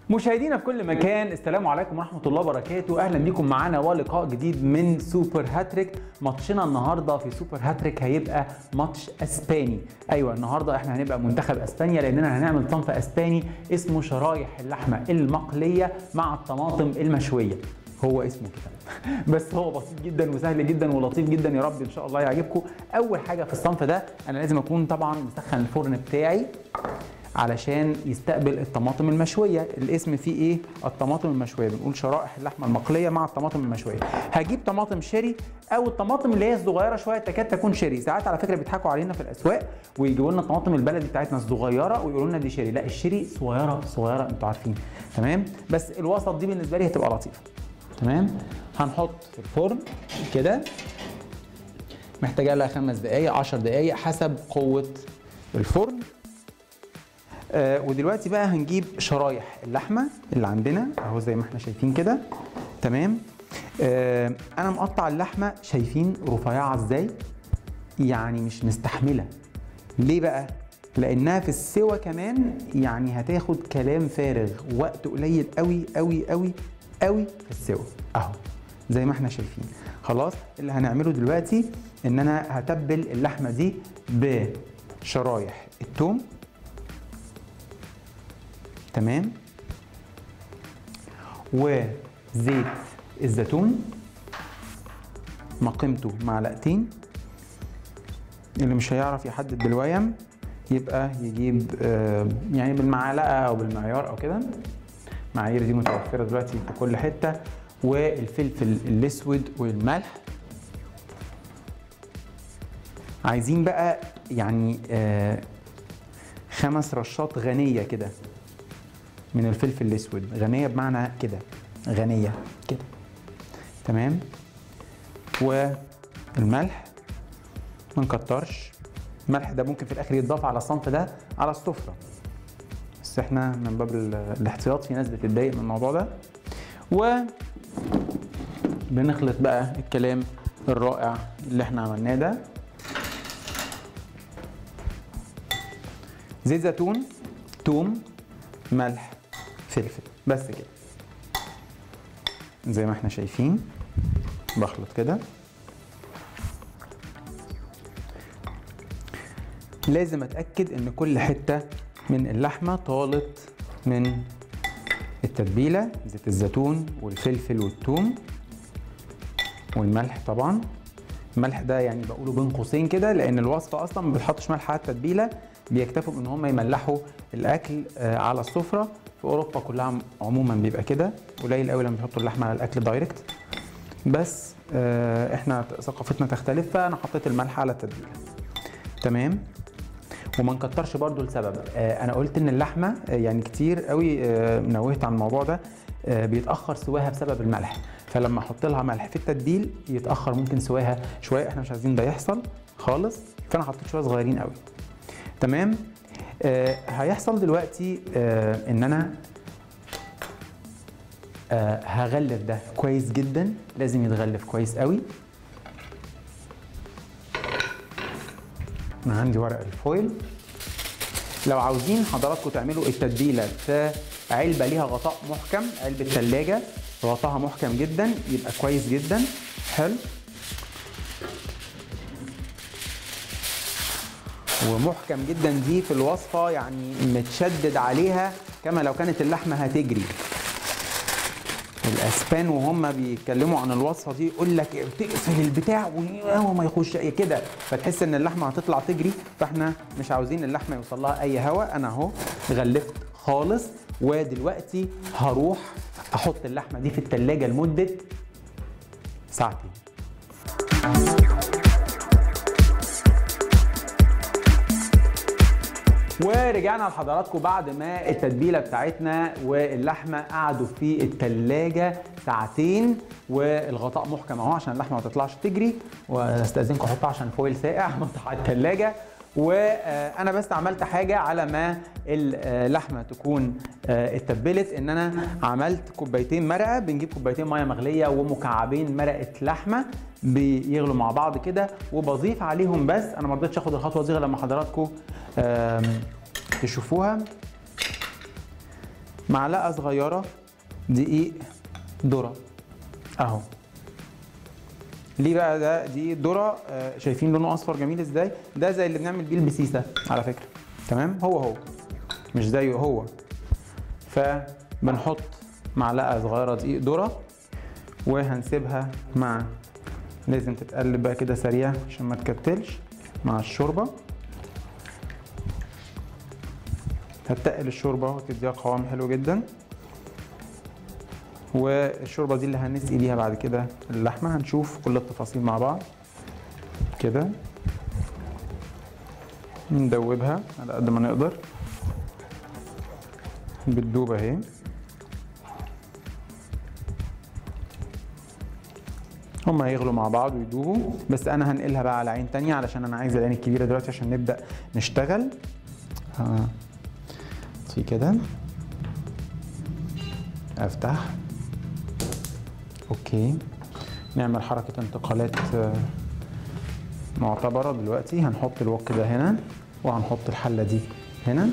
مشاهدينا في كل مكان السلام عليكم ورحمه الله وبركاته اهلا بيكم معانا ولقاء جديد من سوبر هاتريك ماتشنا النهارده في سوبر هاتريك هيبقى ماتش اسباني ايوه النهارده احنا هنبقى منتخب اسبانيا لاننا هنعمل صنف اسباني اسمه شرايح اللحمه المقليه مع الطماطم المشويه هو اسمه كده بس هو بسيط جدا وسهل جدا ولطيف جدا يا رب ان شاء الله يعجبكم اول حاجه في الصنف ده انا لازم اكون طبعا مسخن الفرن بتاعي علشان يستقبل الطماطم المشويه الاسم فيه ايه الطماطم المشويه بنقول شرائح اللحمه المقليه مع الطماطم المشويه هجيب طماطم شيري او الطماطم اللي هي الصغيره شويه تكاد تكون شيري ساعات على فكره بيضحكوا علينا في الاسواق ويجيبوا لنا الطماطم البلدي بتاعتنا الصغيره ويقولوا لنا دي شيري لا الشيري صغيره صغيره انتوا عارفين تمام بس الوسط دي بالنسبه لي هتبقى لطيفه تمام هنحط في الفرن كده محتاجه لها خمس دقائق 10 دقائق حسب قوه الفرن آه ودلوقتي بقى هنجيب شرايح اللحمه اللي عندنا اهو زي ما احنا شايفين كده تمام آه انا مقطع اللحمه شايفين رفيعه ازاي يعني مش مستحمله ليه بقى لانها في السوى كمان يعني هتاخد كلام فارغ وقت قليل قوي قوي قوي قوي في السوى اهو زي ما احنا شايفين خلاص اللي هنعمله دلوقتي ان انا هتبل اللحمه دي بشرايح الثوم تمام وزيت الزيتون مقيمته معلقتين اللي مش هيعرف يحدد بالويم يبقى يجيب يعني بالمعلقه او بالمعيار او كده المعايير دي متوفره دلوقتي في كل حته والفلفل الاسود والملح عايزين بقى يعني خمس رشات غنيه كده من الفلفل الاسود غنيه بمعنى كده غنيه كده تمام والملح ما نكترش الملح ده ممكن في الاخر يتضاف على الصنف ده على السفره بس احنا من باب الاحتياط في ناس بتتضايق من الموضوع ده و بنخلط بقى الكلام الرائع اللي احنا عملناه ده زيت زيتون توم ملح فلفل بس كده زي ما احنا شايفين بخلط كده لازم اتاكد ان كل حته من اللحمه طالت من التتبيله زيت الزيتون والفلفل والثوم والملح طبعا الملح ده يعني بقوله بين قوسين كده لان الوصفه اصلا ما بتحطش ملح على التتبيله بيكتفوا ان هم يملحوا الاكل على السفره في اوروبا كلها عموما بيبقى كده قليل قوي لما بيحطوا اللحمه على الاكل دايركت بس احنا ثقافتنا تختلف فانا حطيت الملح على التتبيله تمام وما نكترش برضو لسبب انا قلت ان اللحمه يعني كتير قوي نوهت عن الموضوع ده بيتاخر سواها بسبب الملح فلما احط لها ملح في التتبيل يتاخر ممكن سواها شويه احنا مش عايزين ده يحصل خالص فانا حطيت شويه صغيرين قوي تمام آه هيحصل دلوقتي آه ان انا آه هغلف ده كويس جدا لازم يتغلف كويس قوي انا عندي ورق الفويل لو عاوزين حضراتكم تعملوا التتبيله في علبه ليها غطاء محكم علبه ثلاجه غطاها محكم جدا يبقى كويس جدا حلو ومحكم جدا دي في الوصفة يعني متشدد عليها كما لو كانت اللحمة هتجري الاسبان وهم بيتكلموا عن الوصفه دي يقول لك تقفل البتاع وما يخش كده فتحس ان اللحمه هتطلع تجري فاحنا مش عاوزين اللحمه يوصل لها اي هواء انا اهو غلفت خالص ودلوقتي هروح احط اللحمه دي في التلاجة لمده ساعتين ورجعنا لحضراتكم بعد ما التتبيله بتاعتنا واللحمه قعدوا في التلاجة ساعتين والغطاء محكم اهو عشان اللحمه ما تطلعش تجري واستاذنكم احطها عشان فويل ساقع على التلاجة وانا بس عملت حاجه على ما اللحمه تكون اتبلت ان انا عملت كوبايتين مرقه بنجيب كوبايتين ميه مغليه ومكعبين مرقه لحمه بيغلوا مع بعض كده وبضيف عليهم بس انا ما رضيتش اخد الخطوه دي غير لما حضراتكم تشوفوها معلقه صغيره دقيق ذره اهو ليه بقى ده دي ذره آه، شايفين لونه اصفر جميل ازاي ده زي اللي بنعمل بيه البسيسه على فكره تمام هو هو مش زيه هو فبنحط معلقه صغيره دقيق ذره وهنسيبها مع لازم تتقلب بقى كده سريع عشان ما تكتلش مع الشوربه هتقل الشوربه وتديها قوام حلو جدا والشوربه دي اللي هنسقي بيها بعد كده اللحمه هنشوف كل التفاصيل مع بعض كده ندوبها على قد ما نقدر بتدوب اهي هما هيغلوا مع بعض ويدوبوا بس انا هنقلها بقى على عين تانية علشان انا عايز العين الكبيره دلوقتي عشان نبدا نشتغل ها في كده افتح اوكي نعمل حركه انتقالات آه، معتبره دلوقتي هنحط الوك ده هنا وهنحط الحله دي هنا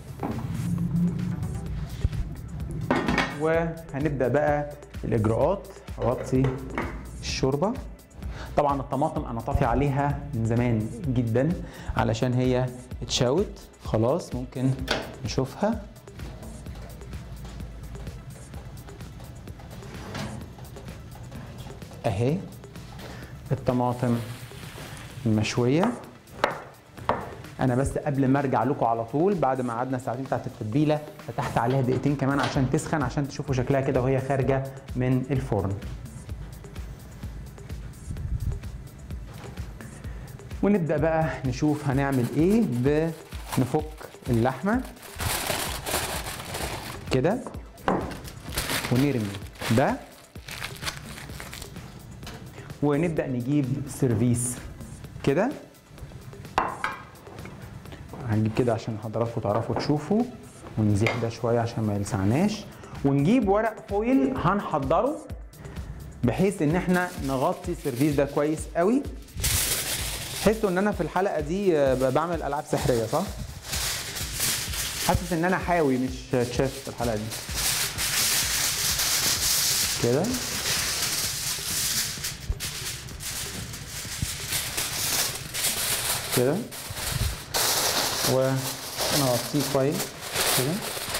وهنبدا بقى الاجراءات اغطي الشوربه طبعا الطماطم انا طافي عليها من زمان جدا علشان هي اتشوت خلاص ممكن نشوفها اهي الطماطم المشويه انا بس قبل ما ارجع لكم على طول بعد ما قعدنا ساعتين بتاعت التتبيله فتحت عليها دقيقتين كمان عشان تسخن عشان تشوفوا شكلها كده وهي خارجه من الفرن ونبدا بقى نشوف هنعمل ايه بنفك اللحمه كده ونرمي ده ونبدا نجيب سيرفيس كده هنجيب كده عشان حضراتكم تعرفوا تشوفوا ونزيح ده شويه عشان ما يلسعناش ونجيب ورق فويل هنحضره بحيث ان احنا نغطي السيرفيس ده كويس قوي تحسوا ان انا في الحلقه دي آه، بعمل العاب سحريه صح حاسس ان انا حاوي مش تشيف في الحلقه دي كده كده ونغطيه كويس كده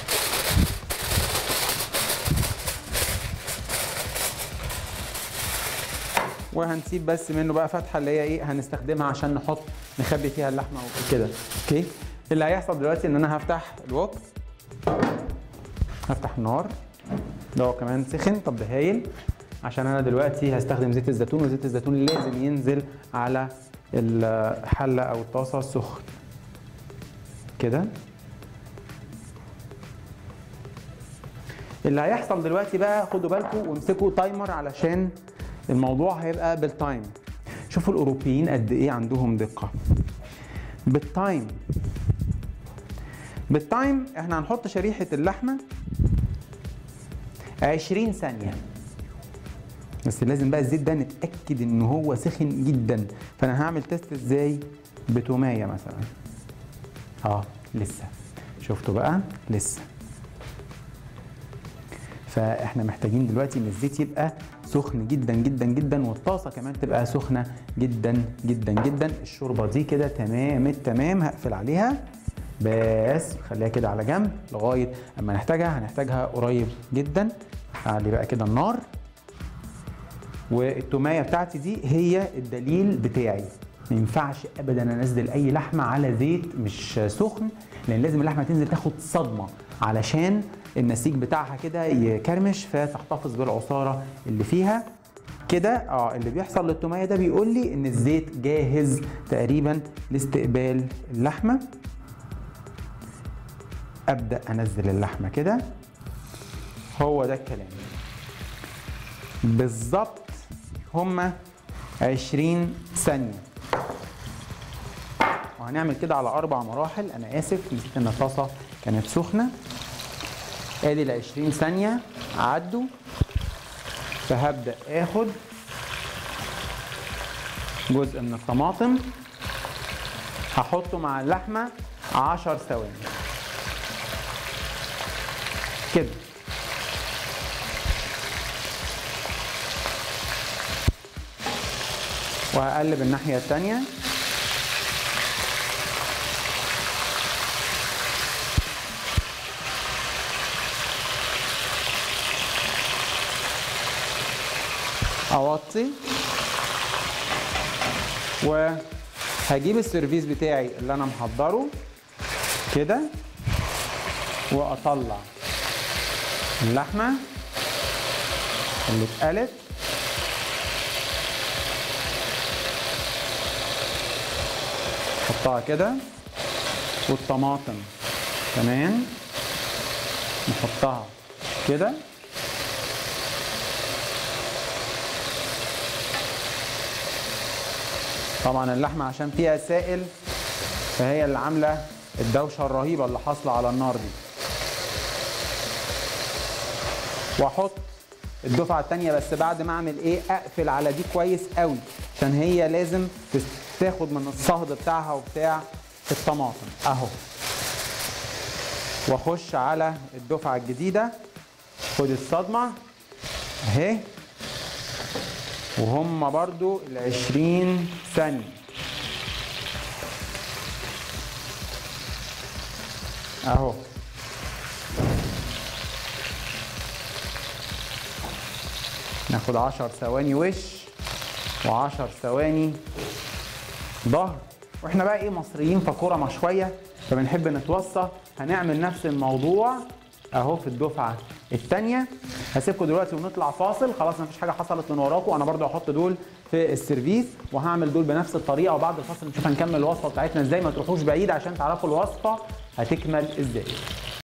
وهنسيب بس منه بقى فتحه اللي هي ايه هنستخدمها عشان نحط نخبي فيها اللحمه وكده اوكي اللي هيحصل دلوقتي ان انا هفتح الوك هفتح النار ده هو كمان سخن طب ده هايل عشان انا دلوقتي هستخدم زيت الزيتون وزيت الزيتون لازم ينزل على الحله او الطاسه سخن كده اللي هيحصل دلوقتي بقى خدوا بالكم وامسكوا تايمر علشان الموضوع هيبقى بالتايم شوفوا الاوروبيين قد ايه عندهم دقه بالتايم بالتايم احنا هنحط شريحه اللحمه 20 ثانيه بس لازم بقى الزيت ده نتاكد ان هو سخن جدا فانا هعمل تيست ازاي بتومايه مثلا اه لسه شفتوا بقى لسه فاحنا محتاجين دلوقتي ان الزيت يبقى سخن جدا جدا جدا والطاسه كمان تبقى سخنه جدا جدا جدا الشوربه دي كده تمام التمام هقفل عليها بس خليها كده على جنب لغايه اما نحتاجها هنحتاجها قريب جدا اعلي بقى كده النار والتوميه بتاعتي دي هي الدليل بتاعي ما ينفعش ابدا انزل اي لحمه على زيت مش سخن لان لازم اللحمه تنزل تاخد صدمه علشان النسيج بتاعها كده يكرمش فتحتفظ بالعصاره اللي فيها كده اه اللي بيحصل للتوميه ده بيقول لي ان الزيت جاهز تقريبا لاستقبال اللحمه ابدا انزل اللحمه كده هو ده الكلام بالظبط هما 20 ثانيه وهنعمل كده على اربع مراحل انا اسف نسيت ان الطاسه كانت سخنه ادي ال 20 ثانيه عدوا فهبدا اخد جزء من الطماطم هحطه مع اللحمه 10 ثواني كده وهقلب الناحية التانية اوطي وهجيب السيرفيس بتاعي اللي انا محضره كده واطلع اللحمه اللي اتقلت نحطها كده والطماطم كمان نحطها كده طبعا اللحمه عشان فيها سائل فهي اللي عامله الدوشه الرهيبه اللي حاصله على النار دي واحط الدفعه الثانيه بس بعد ما اعمل ايه اقفل على دي كويس قوي عشان هي لازم تاخد من الصهد بتاعها وبتاع الطماطم اهو واخش على الدفعه الجديده خد الصدمه اهي وهم برضو العشرين ثانية اهو ناخد عشر ثواني وش وعشر ثواني ظهر واحنا بقى ايه مصريين فكرة شوية فبنحب نتوصى هنعمل نفس الموضوع اهو في الدفعه الثانيه هسيبكم دلوقتي ونطلع فاصل خلاص مفيش حاجه حصلت من وراكم انا برضو هحط دول في السيرفيس وهعمل دول بنفس الطريقه وبعد الفاصل نشوف هنكمل الوصفه بتاعتنا ازاي ما تروحوش بعيد عشان تعرفوا الوصفه هتكمل ازاي